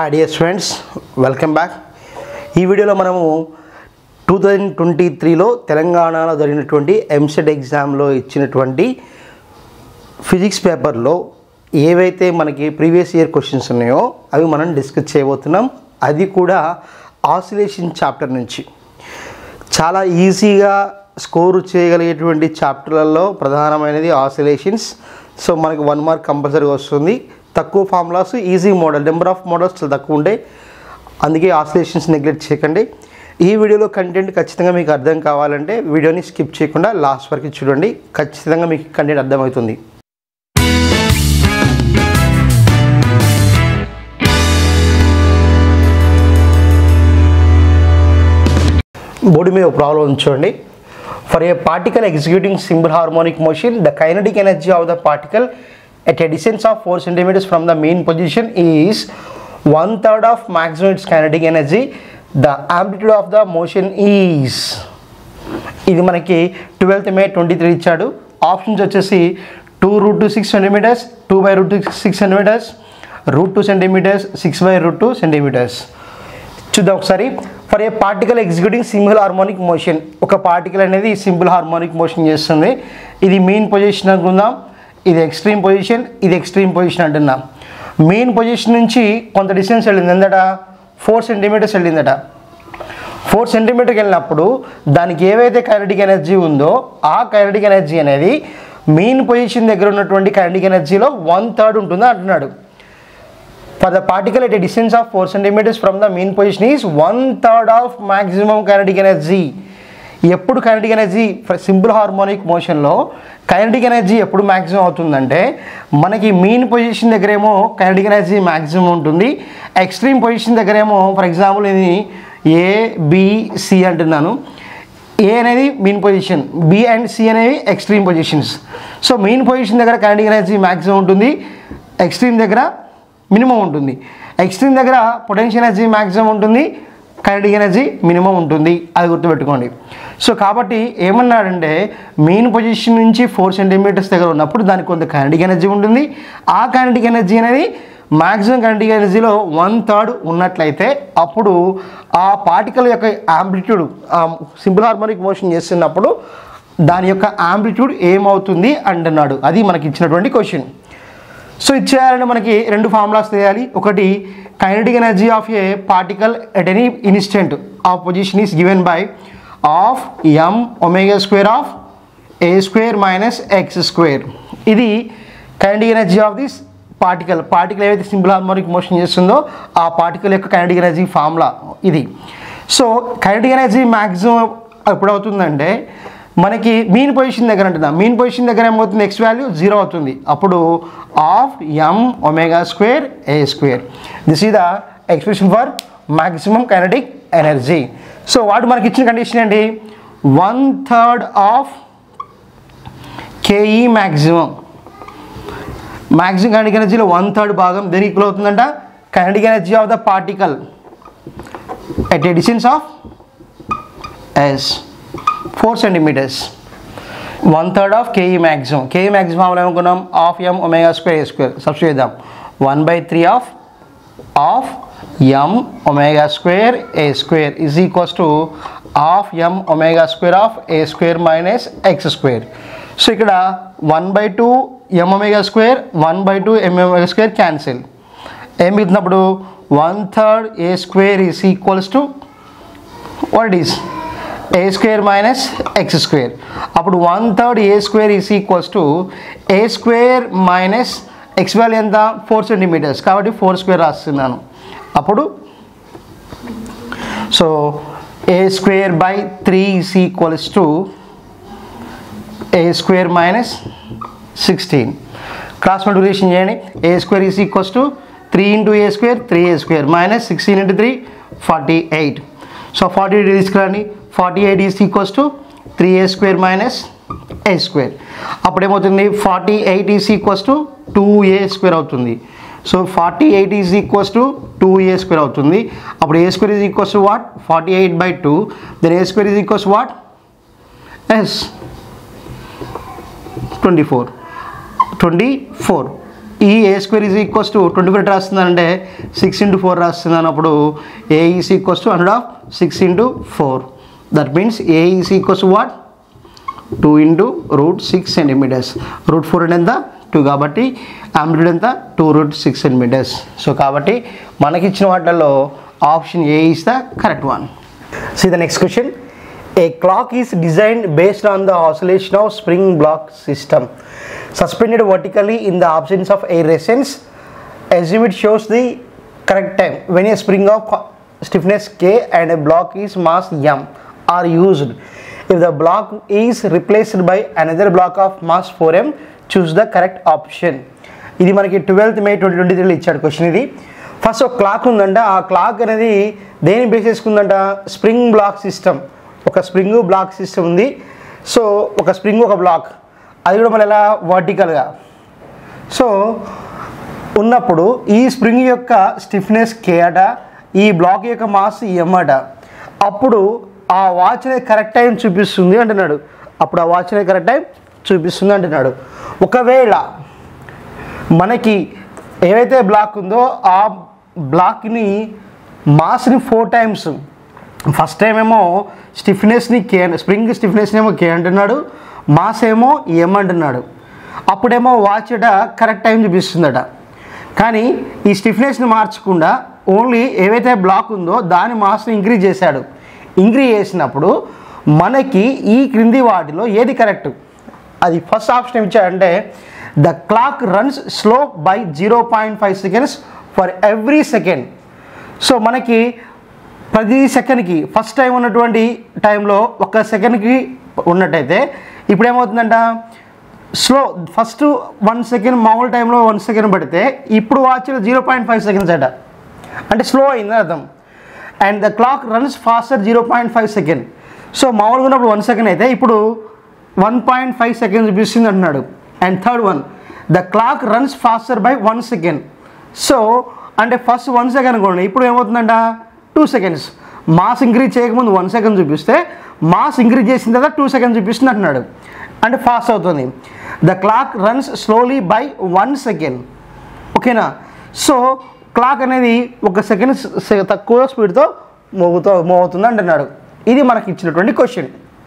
hi dear students welcome back ఈ వీడియోలో మనము టూ థౌజండ్ ట్వంటీ త్రీలో తెలంగాణలో జరిగినటువంటి ఎంసెట్ ఎగ్జామ్లో ఇచ్చినటువంటి ఫిజిక్స్ పేపర్లో ఏవైతే మనకి ప్రీవియస్ ఇయర్ క్వశ్చన్స్ ఉన్నాయో అవి మనం డిస్కస్ చేయబోతున్నాం అది కూడా ఆసిలేషన్ చాప్టర్ నుంచి చాలా ఈజీగా స్కోర్ చేయగలిగేటువంటి చాప్టర్లలో ప్రధానమైనది ఆసిలేషన్స్ సో మనకి వన్ మార్క్ కంపల్సరీగా వస్తుంది తక్కువ formulas easy model number of models చాలా తక్కువ ఉంటాయి అందుకే ఆసిలేషన్స్ నెగ్లెక్ట్ చేయకండి ఈ వీడియోలో కంటెంట్ ఖచ్చితంగా మీకు అర్థం కావాలంటే వీడియోని స్కిప్ చేయకుండా లాస్ట్ వరకు చూడండి ఖచ్చితంగా మీకు కంటెంట్ అర్థమవుతుంది బోర్డు మీద ఒక ప్రాబ్లం ఉంచండి for a particle executing simple harmonic motion the kinetic energy of the particle at a distance of four centimetres from the main position is one third of maximum its kinetic energy the amplitude of the motion is ఇది మనకి twelfth May twenty three ఇచ్చాడు options వచ్చేసి two root two six centimetres two by root two six centimetres root two centimetres six by root two centimetres చూద్దాం ఒకసారి for a particle executing simple harmonic motion ఒక particle అనేది simple harmonic motion చేస్తుంది ఇది main position అనుకుందాం ఇది extreme position ఇది extreme position అంటున్నాం మెయిన్ పొజిషన్ నుంచి కొంత డిస్టెన్స్ వెళ్ళింది ఎందట ఫోర్ సెంటీమీటర్స్ వెళ్ళిందట ఫోర్ సెంటీమీటర్కి వెళ్ళినప్పుడు దానికి ఏవైతే కైనటిక్ ఎనర్జీ ఉందో ఆ కైనటిక్ ఎనర్జీ అనేది మెయిన్ పొజిషన్ దగ్గర ఉన్నటువంటి కైనటిక్ ఎనర్జీలో వన్ థర్డ్ ఉంటుందని అంటున్నాడు for the particle at a distance of four centimetres from the main position is one third of maximum kinetic energy ఎప్పుడు కైనటిక్ ఎనర్జీ సింపుల్ హార్మోనిక్ మోషన్లో kinetic energy ఎప్పుడు maximum అవుతుందంటే మనకి మెయిన్ పొజిషన్ దగ్గరేమో kinetic energy maximum ఉంటుంది extreme position దగ్గరేమో for example ఇది A BC అంటున్నాను ఏ అనేది main position B and C అనేవి extreme positions so main position దగ్గర కైనటిక్ ఎనర్జీ మ్యాక్సిమం ఉంటుంది ఎక్స్ట్రీమ్ దగ్గర మినిమం ఉంటుంది ఎక్స్ట్రీమ్ దగ్గర పొటెన్షియల్ ఎనర్జీ మ్యాక్సిమం ఉంటుంది కైనటిక్ ఎనర్జీ మినిమం ఉంటుంది అది గుర్తుపెట్టుకోండి సో కాబట్టి ఏమన్నాడంటే మెయిన్ పొజిషన్ నుంచి ఫోర్ సెంటీమీటర్స్ దగ్గర ఉన్నప్పుడు దానికి కొంత కైనటిక్ ఎనర్జీ ఉంటుంది ఆ కైనటిక్ ఎనర్జీ అనేది మ్యాక్సిమం కైనటిక్ ఎనర్జీలో వన్ థర్డ్ ఉన్నట్లయితే అప్పుడు ఆ పార్టికల్ యొక్క యాంప్లిట్యూడ్ సింపుల్ హార్మోనిక్ మోషన్ చేస్తున్నప్పుడు దాని యొక్క యాంప్లిట్యూడ్ ఏమవుతుంది అంటున్నాడు అది మనకి ఇచ్చినటువంటి క్వశ్చన్ సో ఇచ్చేయాలంటే మనకి రెండు ఫార్ములాస్ తెలియాలి ఒకటి kinetic energy of a particle at any instant of position is given by of M omega square of A square minus X square ఇది kinetic energy of this particle particle ఏవైతే simple harmonic motion చేస్తుందో ఆ పార్టికల్ యొక్క kinetic energy formula ఇది so kinetic energy maximum ఎప్పుడు అవుతుందంటే మనకి మీన్ పొజిషన్ దగ్గర అంటున్నాం మీన్ పొజిషన్ దగ్గర ఏమవుతుంది ఎక్స్ వాల్యూ జీరో అవుతుంది అప్పుడు of M omega square A square this ఈ the expression for maximum kinetic energy so వాడు మనకి ఇచ్చిన కండిషన్ ఏంటి one third of KE maximum maximum kinetic ఎనర్జీలో వన్ థర్డ్ భాగం దేనికి ఈక్వల్ అవుతుందంట kinetic energy of the particle at a distance of S four centimetres one third of KE maximum KE maximum ఏమనుకున్నాం of M omega square A square substitute చేద్దాం one by three of of M omega square A square is equals to of M omega square of A square minus X square so ఇక్కడ one by two M omega square one by two M omega square cancel ఏం మిగుతున్నప్పుడు one third A square is equals to what is A square minus X square అప్పుడు one third A square is equals to A square minus X value ఎంత four centimetres కాబట్టి four square రాస్తున్నాను అప్పుడు so A square by three is equals to A square minus sixteen cross multiplication చేయండి A square is equals to three into A square three A square minus sixteen into three forty eight so forty eight తీసుకురండి forty eight is equals to three A square minus A square అప్పుడు ఏమవుతుంది forty eight is equals to two A square అవుతుంది so forty eight is equals to two A square అవుతుంది అప్పుడు A square is equals to what forty eight by two then A square is equals what is twenty four twenty four ఈ A square is equals to twenty four రాస్తుందంటే six into four రాస్తుంది అన్నప్పుడు A is equals to hundred of six into four that means A is equals to what two into root six centimetres root four అంటే ఎంత two కాబట్టి amplitude ఎంత two root six centimetres so కాబట్టి మనకి ఇచ్చిన వాటిల్లో option A is the correct one C the next question a clock is designed based on the oscillation of spring block system suspended vertically in the absence of air resistance assume it shows the correct time when a spring of co- stiffness k and a block is mass m are used if the block is replaced by another block of mass 4m choose the correct option ఇది మనకి twelfth May twenty twenty త్రీలో ఇచ్చాడు question ఇది first ఒక clock ఉందంట ఆ clock అనేది దేని బేస్ చేసుకుందంట స్ప్రింగ్ బ్లాక్ సిస్టమ్ ఒక స్ప్రింగ్ బ్లాక్ సిస్టమ్ ఉంది సో ఒక స్ప్రింగ్ ఒక బ్లాక్ అది కూడా మళ్ళీ ఎలా వర్టికల్గా సో ఉన్నప్పుడు ఈ స్ప్రింగ్ యొక్క స్టిఫ్నెస్ కే అట ఈ బ్లాక్ యొక్క మాస్ ఎం అట అప్పుడు ఆ వాచ్ అనేది కరెక్ట్ టైం చూపిస్తుంది అంటున్నాడు అప్పుడు ఆ వాచ్ అనేది కరెక్ట్ టైం చూపిస్తుంది అంటున్నాడు ఒకవేళ మనకి ఏవైతే బ్లాక్ ఉందో ఆ బ్లాక్ని మాస్ని ఫోర్ టైమ్స్ ఫస్ట్ టైం ఏమో స్టిఫ్నెస్ని కే స్ప్రింగ్ స్టిఫ్నెస్ని ఏమో కే అంటున్నాడు మాస్ ఏమో ఎం అంటున్నాడు అప్పుడేమో వాచ్ అట కరెక్ట్ టైం చూపిస్తుందట కానీ ఈ స్టిఫ్నెస్ని మార్చకుండా ఓన్లీ ఏవైతే బ్లాక్ ఉందో దాని మాస్ని ఇంక్రీజ్ చేశాడు ఇంక్రీజ్ చేసినప్పుడు మనకి ఈ క్రింది వాటిలో ఏది కరెక్ట్ అది ఫస్ట్ ఆప్షన్ ఇచ్చాడంటే the clock runs slow by zero point five seconds for every second so మనకి ప్రతి సెకండ్కి ఫస్ట్ టైం ఉన్నటువంటి టైంలో ఒక సెకండ్కి ఉన్నట్టయితే ఇప్పుడు ఏమవుతుందంట స్లో ఫస్ట్ వన్ సెకండ్ మామూలు టైంలో వన్ సెకండ్ పడితే ఇప్పుడు watch zero point five seconds అట అంటే స్లో అయింది అర్థం and the clock runs faster zero point five second so మామూలుగా ఉన్నప్పుడు వన్ సెకండ్ అయితే ఇప్పుడు వన్ పాయింట్ ఫైవ్ సెకండ్ చూపిస్తుంది అంటున్నాడు and third one the clock runs faster by one second so అంటే ఫస్ట్ వన్ సెకండ్ అనుకోండి ఇప్పుడు ఏమవుతుందంట టూ సెకండ్స్ మాస్ ఇంక్రీజ్ చేయకముందు వన్ సెకండ్ చూపిస్తే మాస్ ఇంక్రీజ్ చేసిన తర్వాత టూ సెకండ్ చూపిస్తుంది అంటున్నాడు అంటే ఫాస్ట్ అవుతుంది the clock runs slowly by one second ఓకేనా సో క్లాక్ అనేది ఒక సెకండ్ సె- తక్కువ స్పీడ్తో మోగుతూ మూవ్ అవుతుంది అంటున్నాడు ఇది మనకి ఇచ్చినటువంటి క్వశ్చన్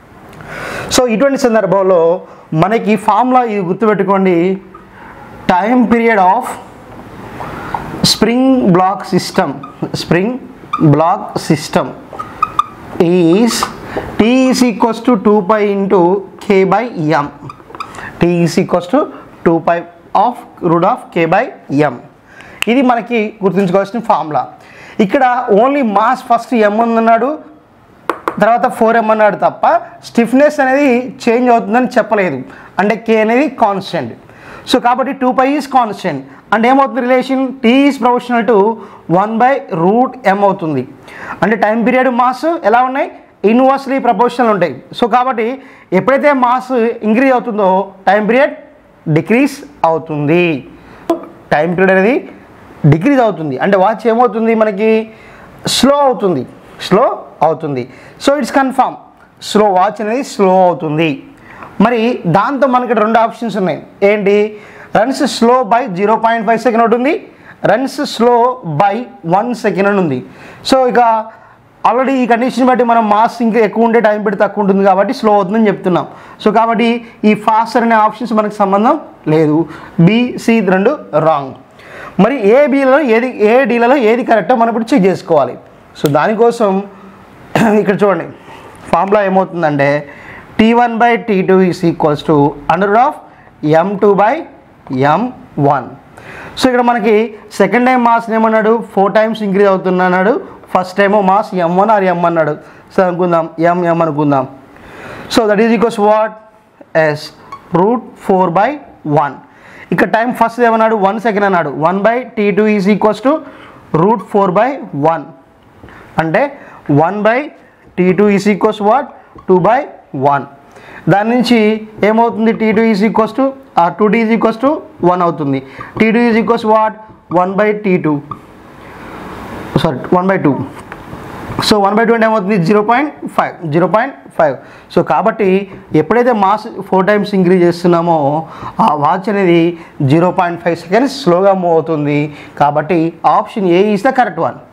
సో ఇటువంటి సందర్భంలో మనకి ఫార్ములా ఇది గుర్తుపెట్టుకోండి time period of spring block system spring block system is T is equals to two pi into K by M T is equals to two pi of root of K by M ఇది మనకి గుర్తుంచుకోవాల్సిన formula ఇక్కడ only mass first M ఉందన్నాడు తర్వాత four ఎం అన్నాడు తప్ప stiffness అనేది change అవుతుందని చెప్పలేదు అంటే కే అనేది కాన్స్టెంట్ సో కాబట్టి టూ పై ఈజ్ కాన్స్టెంట్ అంటే ఏమవుతుంది relation T is proportional to one by root M అవుతుంది అంటే టైం పీరియడ్ మాస్ ఎలా ఉన్నాయి ఇన్వర్స్లీ ప్రపోర్షనల్ ఉంటాయి సో కాబట్టి ఎప్పుడైతే మాస్ ఇంక్రీజ్ అవుతుందో టైం పీరియడ్ డిక్రీజ్ అవుతుంది టైం పీరియడ్ అనేది డిక్రీజ్ అవుతుంది అంటే వాచ్ ఏమవుతుంది మనకి స్లో అవుతుంది స్లో అవుతుంది so it's confirm slow watch అనేది స్లో అవుతుంది మరి దాంతో మనకి రెండు ఆప్షన్స్ ఉన్నాయి ఏంటి runs slow by zero point five second ఒకటి ఉంది runs slow by one second అని ఉంది సో ఇక ఆల్రెడీ ఈ కండిషన్ బట్టి మనం మాస్ ఇంకా ఎక్కువ ఉంటే టైం పెట్టి తక్కువ ఉంటుంది కాబట్టి స్లో అవుతుందని చెప్తున్నాం సో కాబట్టి ఈ ఫాస్టర్ అనే ఆప్షన్స్ మనకు సంబంధం లేదు బి సి రెండు రాంగ్ మరి ఏ బీలలో ఏది ఏ డీలలో ఏది కరెక్టో మనం ఇప్పుడు చెక్ చేసుకోవాలి సో దానికోసం ఇక్కడ చూడండి ఫార్ములా ఏమవుతుందంటే T one by T two is equals to under of M two by M one so ఇక్కడ మనకి సెకండ్ టైం మాస్ ఏమన్నాడు ఫోర్ టైమ్స్ ఇంక్రీజ్ అవుతున్నా అన్నాడు ఫస్ట్ టైమో mass M one or M అన్నాడు సో అనుకుందాం ఎం ఎం అనుకుందాం so that is equals what is root four by one ఇక్కడ టైం ఫస్ట్ ఏమన్నాడు వన్ సెకండ్ అన్నాడు one by T two is equals to root four by one అంటే one by T two is equals what two by one దాని నుంచి ఏమవుతుంది T two is equals to ఆ two T is equals to one అవుతుంది T two is equals what one by T two sorry one by two so one by twenty ఏమవుతుంది zero point five zero point five so కాబట్టి ఎప్పుడైతే mass four times increase చేస్తున్నామో ఆ watch అనేది zero point five seconds స్లోగా move అవుతుంది కాబట్టి option A is the correct one